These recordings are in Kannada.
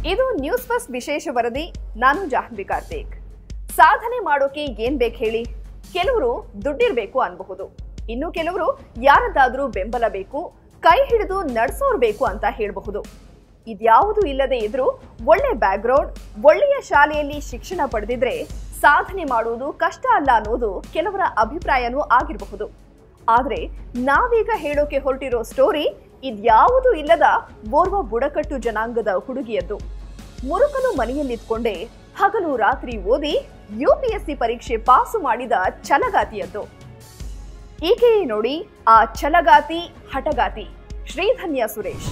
ಇದು ನ್ಯೂಸ್ ಫಸ್ಟ್ ವಿಶೇಷ ವರದಿ ನಾನು ಜಾಹ್ನವಿ ಕಾರ್ತಿಕ್ ಸಾಧನೆ ಮಾಡೋಕೆ ಏನ್ ಬೇಕು ಹೇಳಿ ಕೆಲವರು ದುಡ್ಡಿರ್ಬೇಕು ಅನ್ಬಹುದು ಇನ್ನು ಕೆಲವರು ಯಾರದ್ದಾದ್ರೂ ಬೆಂಬಲ ಬೇಕು ಕೈ ಹಿಡಿದು ನಡ್ಸೋರ್ ಬೇಕು ಅಂತ ಹೇಳಬಹುದು ಇದ್ಯಾವುದು ಇಲ್ಲದೆ ಇದ್ರೂ ಒಳ್ಳೆ ಬ್ಯಾಕ್ಗ್ರೌಂಡ್ ಒಳ್ಳೆಯ ಶಾಲೆಯಲ್ಲಿ ಶಿಕ್ಷಣ ಪಡೆದಿದ್ರೆ ಸಾಧನೆ ಮಾಡುವುದು ಕಷ್ಟ ಅಲ್ಲ ಅನ್ನೋದು ಕೆಲವರ ಅಭಿಪ್ರಾಯನೂ ಆಗಿರಬಹುದು ಆದ್ರೆ ನಾವೀಗ ಹೇಳೋಕೆ ಹೊರಟಿರೋ ಸ್ಟೋರಿ ಇದ್ಯಾವುದು ಇಲ್ಲದ ಓರ್ವ ಬುಡಕಟ್ಟು ಜನಾಂಗದ ಹುಡುಗಿಯದ್ದು ಮುರುಕಲು ಮನೆಯಲ್ಲಿದ್ಕೊಂಡೇ ಹಗಲು ರಾತ್ರಿ ಓದಿ ಯುಪಿಎಸ್ಸಿ ಪರೀಕ್ಷೆ ಪಾಸು ಮಾಡಿದ ಛಲಗಾತಿಯದ್ದು ಈಕೆಯೇ ನೋಡಿ ಆ ಛಲಗಾತಿ ಹಠಗಾತಿ ಶ್ರೀಧನ್ಯ ಸುರೇಶ್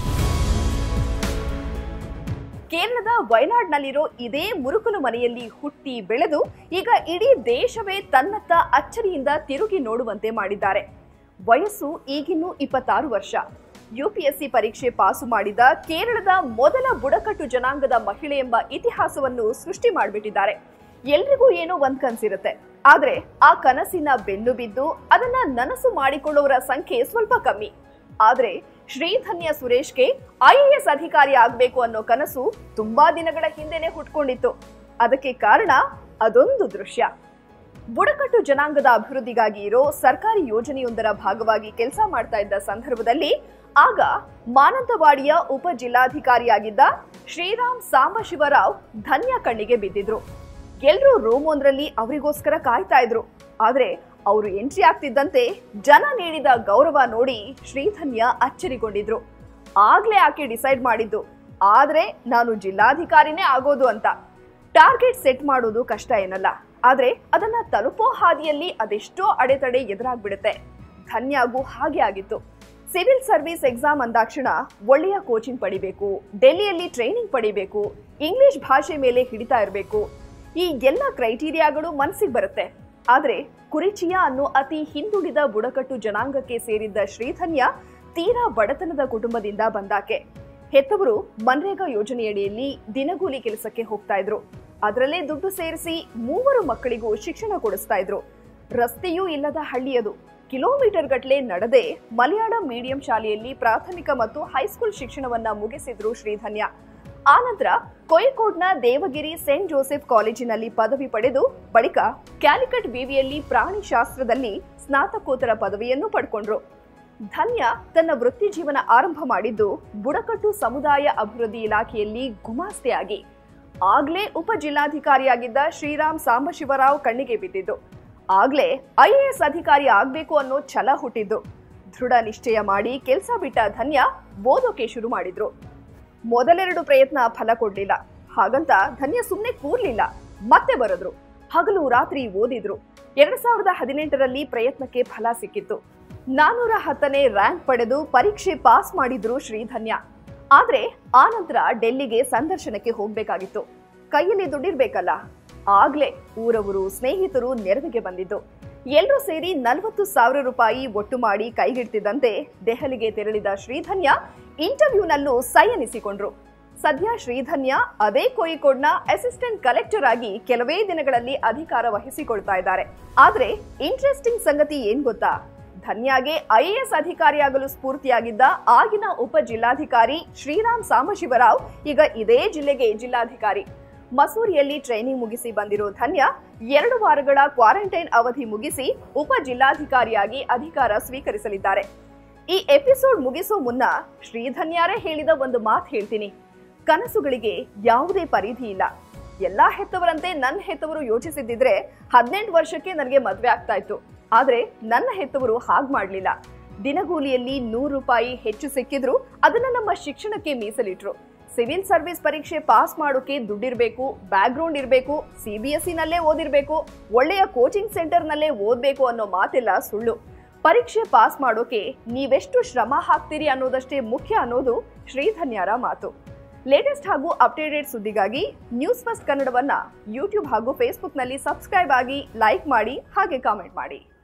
ಕೇರಳದ ವಯನಾಡ್ನಲ್ಲಿರೋ ಇದೇ ಮುರುಕಲು ಮನೆಯಲ್ಲಿ ಹುಟ್ಟಿ ಬೆಳೆದು ಈಗ ಇಡೀ ದೇಶವೇ ತನ್ನತ್ತ ಅಚ್ಚರಿಯಿಂದ ತಿರುಗಿ ನೋಡುವಂತೆ ಮಾಡಿದ್ದಾರೆ ವಯಸ್ಸು ಈಗಿನ್ನೂ ಇಪ್ಪತ್ತಾರು ವರ್ಷ ಯುಪಿಎಸ್ಸಿ ಪರೀಕ್ಷೆ ಪಾಸು ಮಾಡಿದ ಕೇರಳದ ಮೊದಲ ಬುಡಕಟ್ಟು ಜನಾಂಗದ ಮಹಿಳೆ ಎಂಬ ಇತಿಹಾಸವನ್ನು ಸೃಷ್ಟಿ ಮಾಡಿಬಿಟ್ಟಿದ್ದಾರೆ ಎಲ್ರಿಗೂ ಏನೋ ಒಂದ್ ಕನ್ಸಿರುತ್ತೆ ಆದ್ರೆ ಆ ಕನಸಿನ ಬೆನ್ನು ಬಿದ್ದು ಅದನ್ನ ನನಸು ಮಾಡಿಕೊಳ್ಳುವವರ ಸಂಖ್ಯೆ ಸ್ವಲ್ಪ ಕಮ್ಮಿ ಆದ್ರೆ ಶ್ರೀಧನ್ಯ ಸುರೇಶ್ಗೆ ಐಎಎಸ್ ಅಧಿಕಾರಿ ಆಗ್ಬೇಕು ಅನ್ನೋ ಕನಸು ತುಂಬಾ ದಿನಗಳ ಹಿಂದೆನೆ ಹುಟ್ಕೊಂಡಿತ್ತು ಅದಕ್ಕೆ ಕಾರಣ ಅದೊಂದು ದೃಶ್ಯ ಬುಡಕಟ್ಟು ಜನಾಂಗದ ಅಭಿವೃದ್ಧಿಗಾಗಿ ಇರೋ ಸರ್ಕಾರಿ ಯೋಜನೆಯೊಂದರ ಭಾಗವಾಗಿ ಕೆಲಸ ಮಾಡ್ತಾ ಇದ್ದ ಸಂದರ್ಭದಲ್ಲಿ ಆಗ ಮಾನಂತವಾಡಿಯ ಉಪ ಜಿಲ್ಲಾಧಿಕಾರಿಯಾಗಿದ್ದ ಶ್ರೀರಾಮ್ ಸಾಂಬಶಿವರಾವ್ ಧನ್ಯ ಕಣ್ಣಿಗೆ ಬಿದ್ದಿದ್ರು ಎಲ್ರೂ ರೂಮ್ ಒಂದ್ರಲ್ಲಿ ಅವರಿಗೋಸ್ಕರ ಕಾಯ್ತಾ ಇದ್ರು ಆದ್ರೆ ಅವರು ಎಂಟ್ರಿ ಆಗ್ತಿದ್ದಂತೆ ಜನ ನೀಡಿದ ಗೌರವ ನೋಡಿ ಶ್ರೀಧನ್ಯ ಅಚ್ಚರಿಗೊಂಡಿದ್ರು ಆಗ್ಲೇ ಆಕೆ ಡಿಸೈಡ್ ಮಾಡಿದ್ದು ಆದ್ರೆ ನಾನು ಜಿಲ್ಲಾಧಿಕಾರಿನೇ ಆಗೋದು ಅಂತ ಟಾರ್ಗೆಟ್ ಸೆಟ್ ಮಾಡೋದು ಕಷ್ಟ ಏನಲ್ಲ ಆದ್ರೆ ಅದನ್ನ ತಲುಪೋ ಹಾದಿಯಲ್ಲಿ ಅದೆಷ್ಟೋ ಅಡೆತಡೆ ಎದುರಾಗ್ಬಿಡುತ್ತೆ ಧನ್ಯಾಗೂ ಹಾಗೆ ಆಗಿತ್ತು ಸಿವಿಲ್ ಸರ್ವಿಸ್ ಎಕ್ಸಾಮ್ ಅಂದಾಕ್ಷಣ ಒಳ್ಳೆಯ ಕೋಚಿಂಗ್ ಪಡಿಬೇಕು ಡೆಲ್ಲಿಯಲ್ಲಿ ಟ್ರೈನಿಂಗ್ ಪಡಿಬೇಕು ಇಂಗ್ಲಿಷ್ ಭಾಷೆ ಮೇಲೆ ಹಿಡಿತಾ ಇರಬೇಕು ಈ ಎಲ್ಲ ಕ್ರೈಟೀರಿಯಾಗಳು ಮನಸ್ಸಿಗೆ ಬರುತ್ತೆ ಆದ್ರೆ ಕುರಿಚಿಯ ಅನ್ನೋ ಅತಿ ಹಿಂದುಳಿದ ಬುಡಕಟ್ಟು ಜನಾಂಗಕ್ಕೆ ಸೇರಿದ್ದ ಶ್ರೀಧನ್ಯ ತೀರಾ ಬಡತನದ ಕುಟುಂಬದಿಂದ ಬಂದಾಕೆ ಹೆತ್ತವರು ಮನ್ರೇಗಾ ಯೋಜನೆಯಡಿಯಲ್ಲಿ ದಿನಗೂಲಿ ಕೆಲಸಕ್ಕೆ ಹೋಗ್ತಾ ಇದ್ರು ಅದರಲ್ಲೇ ದುಡ್ಡು ಸೇರಿಸಿ ಮೂವರು ಮಕ್ಕಳಿಗೂ ಶಿಕ್ಷಣ ಕೊಡಿಸ್ತಾ ಇದ್ರು ರಸ್ತೆಯೂ ಇಲ್ಲದ ಹಳ್ಳಿಯದು ಕಿಲೋಮೀಟರ್ ಗಟ್ಟಲೆ ನಡೆದೇ ಮಲಯಾಳಂ ಮೀಡಿಯಂ ಶಾಲೆಯಲ್ಲಿ ಪ್ರಾಥಮಿಕ ಮತ್ತು ಹೈಸ್ಕೂಲ್ ಶಿಕ್ಷಣವನ್ನ ಮುಗಿಸಿದ್ರು ಶ್ರೀಧನ್ಯ ಆನಂತರ ಕೋಯಿಕೋಡ್ನ ದೇವಗಿರಿ ಸೇಂಟ್ ಜೋಸೆಫ್ ಕಾಲೇಜಿನಲ್ಲಿ ಪದವಿ ಪಡೆದು ಬಳಿಕ ಕ್ಯಾಲಿಕಟ್ ವಿವಿಯಲ್ಲಿ ಪ್ರಾಣಿಶಾಸ್ತ್ರದಲ್ಲಿ ಸ್ನಾತಕೋತ್ತರ ಪದವಿಯನ್ನು ಪಡ್ಕೊಂಡ್ರು ಧನ್ಯ ತನ್ನ ವೃತ್ತಿ ಜೀವನ ಆರಂಭ ಮಾಡಿದ್ದು ಬುಡಕಟ್ಟು ಸಮುದಾಯ ಅಭಿವೃದ್ಧಿ ಇಲಾಖೆಯಲ್ಲಿ ಗುಮಾಸ್ತೆಯಾಗಿ ಆಗ್ಲೇ ಉಪ ಜಿಲ್ಲಾಧಿಕಾರಿಯಾಗಿದ್ದ ಶ್ರೀರಾಮ್ ಸಾಂಬಶಿವರಾವ್ ಕಣ್ಣಿಗೆ ಬಿದ್ದಿದ್ದು ಆಗ್ಲೇ ಐಎಎಸ್ ಅಧಿಕಾರಿ ಆಗ್ಬೇಕು ಅನ್ನೋ ಛಲ ಹುಟ್ಟಿದ್ದು ದೃಢ ನಿಶ್ಚಯ ಮಾಡಿ ಕೆಲಸ ಬಿಟ್ಟ ಧನ್ಯ ಓದೋಕೆ ಶುರು ಮಾಡಿದ್ರು ಮೊದಲೆರಡು ಪ್ರಯತ್ನ ಫಲ ಕೊಡ್ಲಿಲ್ಲ ಹಾಗಂತ ಧನ್ಯ ಸುಮ್ಮನೆ ಕೂರ್ಲಿಲ್ಲ ಮತ್ತೆ ಬರೆದ್ರು ಹಗಲು ರಾತ್ರಿ ಓದಿದ್ರು ಎರಡ್ ಸಾವಿರದ ಹದಿನೆಂಟರಲ್ಲಿ ಪ್ರಯತ್ನಕ್ಕೆ ಫಲ ಸಿಕ್ಕಿತ್ತು ನಾನೂರ ಹತ್ತನೇ ರ್ಯಾಂಕ್ ಪಡೆದು ಪರೀಕ್ಷೆ ಪಾಸ್ ಮಾಡಿದ್ರು ಶ್ರೀಧನ್ಯ ಆದ್ರೆ ಆನಂತರ ಡೆಲ್ಲಿಗೆ ಸಂದರ್ಶನಕ್ಕೆ ಹೋಗ್ಬೇಕಾಗಿತ್ತು ಕೈಯಲ್ಲಿ ದುಡ್ಡಿರ್ಬೇಕಲ್ಲ ಆಗ್ಲೇ ಊರವರು ಸ್ನೇಹಿತರು ನೆರವಿಗೆ ಬಂದಿದ್ದು ಎಲ್ಲರೂ ಸೇರಿ ನಲವತ್ತು ಸಾವಿರ ರೂಪಾಯಿ ಒಟ್ಟು ಮಾಡಿ ಕೈಗಿಡ್ತಿದ್ದಂತೆ ದೆಹಲಿಗೆ ತೆರಳಿದ ಶ್ರೀಧನ್ಯ ಇಂಟರ್ವ್ಯೂನಲ್ಲೂ ಸೈ ಎನಿಸಿಕೊಂಡ್ರು ಸದ್ಯ ಶ್ರೀಧನ್ಯ ಅದೇ ಕೋಯಿಕೋಡ್ನ ಅಸಿಸ್ಟೆಂಟ್ ಕಲೆಕ್ಟರ್ ಆಗಿ ಕೆಲವೇ ದಿನಗಳಲ್ಲಿ ಅಧಿಕಾರ ವಹಿಸಿಕೊಳ್ತಾ ಇದ್ದಾರೆ ಆದ್ರೆ ಇಂಟ್ರೆಸ್ಟಿಂಗ್ ಸಂಗತಿ ಏನ್ ಗೊತ್ತಾ ಧನ್ಯಾಗೆ ಐಎಎಸ್ ಅಧಿಕಾರಿಯಾಗಲು ಸ್ಫೂರ್ತಿಯಾಗಿದ್ದ ಆಗಿನ ಉಪ ಜಿಲ್ಲಾಧಿಕಾರಿ ಶ್ರೀರಾಮ್ ಸಾಂಬಶಿವರಾವ್ ಈಗ ಇದೇ ಜಿಲ್ಲೆಗೆ ಜಿಲ್ಲಾಧಿಕಾರಿ ಮಸೂರಿಯಲ್ಲಿ ಟ್ರೈನಿಂಗ್ ಮುಗಿಸಿ ಬಂದಿರೋ ಧನ್ಯ ಎರಡು ವಾರಗಳ ಕ್ವಾರಂಟೈನ್ ಅವಧಿ ಮುಗಿಸಿ ಉಪ ಜಿಲ್ಲಾಧಿಕಾರಿಯಾಗಿ ಅಧಿಕಾರ ಸ್ವೀಕರಿಸಲಿದ್ದಾರೆ ಈ ಎಪಿಸೋಡ್ ಮುಗಿಸೋ ಮುನ್ನ ಶ್ರೀಧನ್ಯಾರೇ ಹೇಳಿದ ಒಂದು ಮಾತು ಹೇಳ್ತೀನಿ ಕನಸುಗಳಿಗೆ ಯಾವುದೇ ಪರಿಧಿ ಇಲ್ಲ ಎಲ್ಲಾ ಹೆತ್ತವರಂತೆ ನನ್ನ ಹೆತ್ತವರು ಯೋಚಿಸಿದ್ದಿದ್ರೆ ಹದಿನೆಂಟು ವರ್ಷಕ್ಕೆ ನನಗೆ ಮದ್ವೆ ಆಗ್ತಾ ಇತ್ತು ಆದ್ರೆ ನನ್ನ ಹೆತ್ತವರು ಹಾಗ್ ಮಾಡ್ಲಿಲ್ಲ ದಿನಗೂಲಿಯಲ್ಲಿ ನೂರು ರೂಪಾಯಿ ಹೆಚ್ಚು ಸಿಕ್ಕಿದ್ರು ಅದನ್ನ ನಮ್ಮ ಶಿಕ್ಷಣಕ್ಕೆ ಮೀಸಲಿಟ್ರು ಸಿವಿಲ್ ಸರ್ವಿಸ್ ಪರೀಕ್ಷೆ ಪಾಸ್ ಮಾಡೋಕೆ ದುಡ್ಡಿರ್ಬೇಕು ಬ್ಯಾಕ್ಗ್ರೌಂಡ್ ಇರಬೇಕು ಸಿ ಬಿ ಎಸ್ ನಲ್ಲೇ ಓದಿರ್ಬೇಕು ಒಳ್ಳೆಯ ಕೋಚಿಂಗ್ ಸೆಂಟರ್ನಲ್ಲೇ ಓದ್ಬೇಕು ಅನ್ನೋ ಮಾತೆಲ್ಲ ಸುಳ್ಳು ಪರೀಕ್ಷೆ ಪಾಸ್ ಮಾಡೋಕೆ ನೀವೆಷ್ಟು ಶ್ರಮ ಹಾಕ್ತೀರಿ ಅನ್ನೋದಷ್ಟೇ ಮುಖ್ಯ ಅನ್ನೋದು ಶ್ರೀಧನ್ಯಾರ ಮಾತು ಲೇಟೆಸ್ಟ್ ಹಾಗೂ ಅಪ್ಡೇಟೆಡ್ ಸುದ್ದಿಗಾಗಿ ನ್ಯೂಸ್ ಫಸ್ಟ್ ಕನ್ನಡವನ್ನ ಯೂಟ್ಯೂಬ್ ಹಾಗೂ ಫೇಸ್ಬುಕ್ನಲ್ಲಿ ಸಬ್ಸ್ಕ್ರೈಬ್ ಆಗಿ ಲೈಕ್ ಮಾಡಿ ಹಾಗೆ ಕಾಮೆಂಟ್ ಮಾಡಿ